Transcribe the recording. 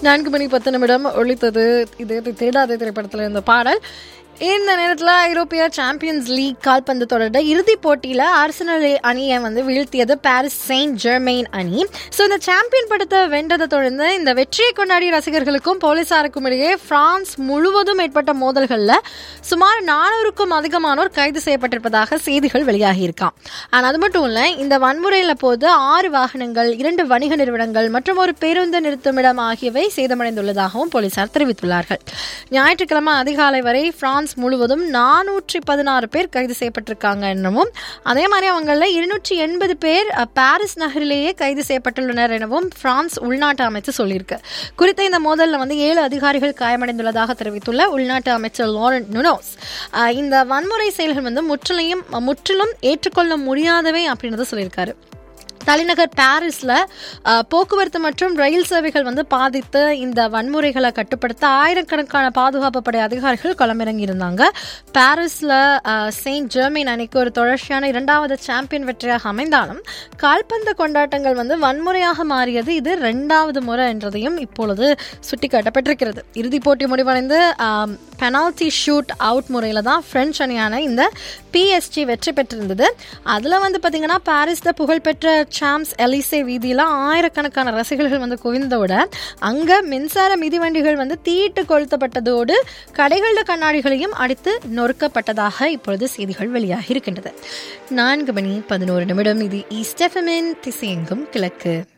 நான்கு மணி பத்து நிமிடம் ஒழித்தது இது தேடாத திரைப்படத்தில் இருந்த பாடல் இந்த நேரத்தில் ஐரோப்பிய சாம்பியன்ஸ் லீக் கால்பந்து தொடர்ட இறுதிப் போட்டியில் ஆர்சனல் அணியை வந்து வீழ்த்தியது பாரிஸ் செயின்ட் ஜெர்மெயின் அணி ஸோ இந்த சாம்பியன் படத்தை வென்றதை தொடர்ந்து இந்த வெற்றியை கொண்டாடிய ரசிகர்களுக்கும் போலீசாருக்கும் இடையே பிரான்ஸ் முழுவதும் ஏற்பட்ட மோதல்களில் சுமார் நானூறுக்கும் அதிகமானோர் கைது செய்யப்பட்டிருப்பதாக செய்திகள் வெளியாகியிருக்காம் ஆனால் அது மட்டும் இல்லை இந்த வன்முறையில் போது ஆறு வாகனங்கள் இரண்டு வணிக நிறுவனங்கள் மற்றும் ஒரு பேருந்து நிறுத்துமிடம் ஆகியவை சேதமடைந்துள்ளதாகவும் போலீசார் தெரிவித்துள்ளார்கள் ஞாயிற்றுக்கிழமை அதிகாலை வரை பிரான்ஸ் முழுவதும் நானூற்றி பதினாறு பேர் கைது செய்யப்பட்டிருக்காங்க எனவும் அதே மாதிரி அவங்களில் இருநூற்றி எண்பது பேர் அஹ், பாரிஸ் நகரிலேயே கைது செய்யப்பட்டுள்ளனர் எனவும் பிரான்ஸ் உள்நாட்டு அமைச்சு சொல்லியிருக்கு குறித்த இந்த மோதலில் வந்து ஏழு அதிகாரிகள் காயமடைந்துள்ளதாக தெரிவித்துள்ள உள்நாட்டு அமைச்சர் லாரன் நுனோஸ் அஹ், இந்த வன்முறை செயல்கள் வந்து முற்றிலையும் முற்றிலும் ஏற்றுக்கொள்ள முடியாதவை அப்படின்றத சொல்லியிருக்காரு தலைநகர் பாரிஸில் அஹ், போக்குவரத்து மற்றும் ரயில் சேவைகள் வந்து பாதித்து இந்த வன்முறைகளை கட்டுப்படுத்த ஆயிரக்கணக்கான பாதுகாப்பு படை அதிகாரிகள் களமிறங்கி இருந்தாங்க பாரிஸில் செயின்ட் ஜெர்மெயின் அணிக்கு ஒரு தொடர்ச்சியான இரண்டாவது சாம்பியன் வெற்றியாக அமைந்தாலும் கால்பந்து கொண்டாட்டங்கள் வந்து வன்முறையாக மாறியது இது ரெண்டாவது முறை என்றதையும் இப்பொழுது சுட்டிக்காட்டப்பட்டிருக்கிறது இறுதிப் போட்டி முடிவடைந்து பெனால்டி ஷூட் அவுட் முறையில் தான் பிரெஞ்சு அணியான இந்த பிஎஸ்ஜி வெற்றி பெற்றிருந்தது அதில் வந்து பார்த்தீங்கன்னா பாரிஸில் புகழ்பெற்ற சாம்ஸ் எலிசே வீதியில் ஆயிரக்கணக்கான ரசிகர்கள் வந்து குவிந்ததோட அங்கே மின்சார மிதிவண்டிகள் வந்து தீட்டு கொளுத்தப்பட்டதோடு கடைகளில் கண்ணாடிகளையும் அடித்து நொறுக்கப்பட்டதாக இப்பொழுது செய்திகள் வெளியாகி இருக்கின்றது நான்கு மணி பதினோரு நிமிடம் இது ஈஸ்டெஃபமின் திசையெங்கும் கிழக்கு